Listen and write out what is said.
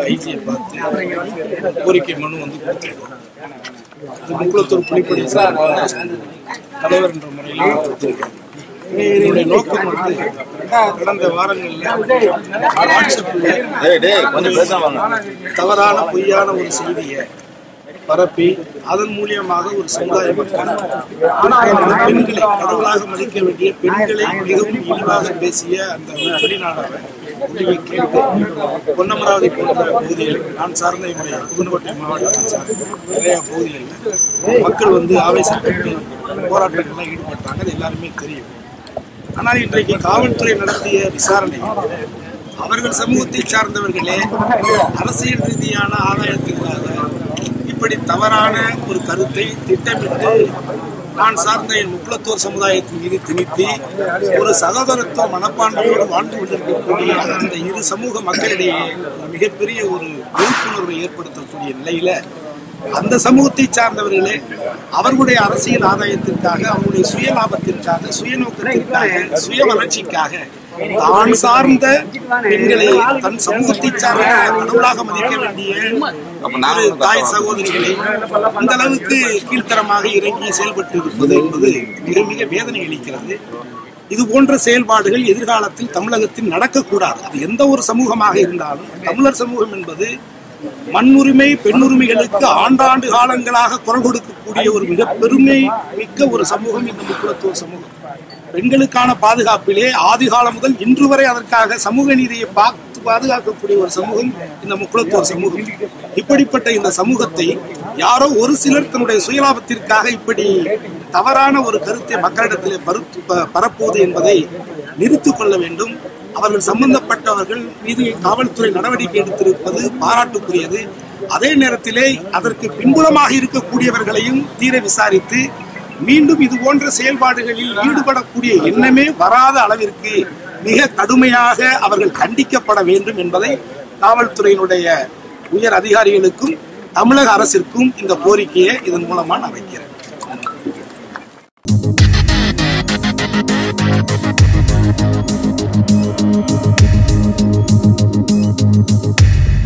ஐஜியை பார்த்து கோரிக்கை மனு வந்து கொடுத்துருக்கோம் அது முக்குளத்தூர் புலிப்படை சார்பாக தலைவர் என்ற முறையில் நான் கொடுத்திருக்கேன் என்னுடைய நோக்கம் வந்து கடந்த வாரங்களில் வாட்ஸ்அப்பில் கொஞ்சம் பேசாம வாங்க தவறான பொய்யான ஒரு செய்தியை பரப்பி அதன் மூலியமாக ஒரு சமுதாய மக்கள் குறிப்பாக பெண்களை கடவுளாக மதிக்க வேண்டிய பெண்களை மிகவும் இழிவாக பேசிய அந்த ஒரு வெளிநாடவர் முடிவை கேட்டு பொன்னமராவதி போன்ற பகுதிகளில் நான் சார்ந்த என்னுடைய புதுக்கோட்டை மாவட்டத்தை சார்ந்த நிறைய பகுதிகளில் மக்கள் வந்து ஆவேசப்பட்டு போராட்டங்களில் ஈடுபட்டாங்க அது எல்லாருமே தெரியும் ஆனால் இன்றைக்கு காவல்துறை நடத்திய விசாரணையில் அவர்கள் சமூகத்தை சார்ந்தவர்களே அரசியல் ரீதியான ஆதாயத்திற்காக இப்படி தவறான ஒரு கருத்தை திட்டமிட்டு நான் சார்ந்த என் முக்குளத்தோர் சமுதாயத்தின் மீது திணித்து ஒரு சகோதரத்துவ மனப்பான்மையோடு வாழ்ந்து கொண்டிருக்கக்கூடிய அந்த இரு சமூக மக்களிடையே ஒரு மிகப்பெரிய ஒரு விழிப்புணர்வை ஏற்படுத்தக்கூடிய நிலையில அந்த சமூகத்தை சார்ந்தவர்களே அவர்களுடைய அரசியல் ஆதாயத்திற்காக அவர்களுடைய சுய லாபத்திற்காக சுயநோக்கத்திற்காக சுய வளர்ச்சிக்காக தான் சார்ந்த பெண்களை தன் சமூகத்தை சார்ந்த கடவுளாக மதிக்க வேண்டிய ஒரு தாய் சகோதரிகளை அந்த அளவுக்கு கீழ்த்தரமாக இறங்கி செயல்பட்டு இருப்பது என்பது மிக மிக வேதனை அளிக்கிறது இது போன்ற செயல்பாடுகள் எதிர்காலத்தில் தமிழகத்தில் நடக்கக்கூடாது அது எந்த ஒரு சமூகமாக இருந்தாலும் தமிழர் சமூகம் என்பது மண்ணுரிமை பெண்ணுரிமைகளுக்கு ஆண்டாண்டு காலங்களாக குரல் கொடுக்கக்கூடிய ஒரு மிக பெருமை மிக்க ஒரு சமூகம் இந்த முக்குளத்தூர் சமூகம் பெண்களுக்கான பாதுகாப்பிலே ஆதி காலம் முதல் இன்று வரை அதற்காக சமூக நீதியை பார்த்து பாதுகாக்கக்கூடிய ஒரு சமூகம் இந்த முக்குளத்தூர் சமூகம் இப்படிப்பட்ட இந்த சமூகத்தை யாரோ ஒரு சிலர் தன்னுடைய சுயலாபத்திற்காக இப்படி தவறான ஒரு கருத்தை மக்களிடத்திலே பருத்து ப- பரப்புவது என்பதை நிறுத்திக் கொள்ள வேண்டும் அவர்கள் சம்பந்தப்பட்டவர்கள் மீது காவல்துறை நடவடிக்கை எடுத்திருப்பது பாராட்டுக்குரியது அதே நேரத்திலே அதற்கு பின்புலமாக இருக்கக்கூடியவர்களையும் தீர விசாரித்து மீண்டும் இது போன்ற செயல்பாடுகளில் ஈடுபடக்கூடிய எண்ணமே வராத அளவிற்கு மிக கடுமையாக அவர்கள் கண்டிக்கப்பட வேண்டும் என்பதை காவல்துறையினுடைய உயர் அதிகாரிகளுக்கும் தமிழக அரசிற்கும் இந்த கோரிக்கையை இதன் மூலமா நான் வைக்கிறேன் நன்றி.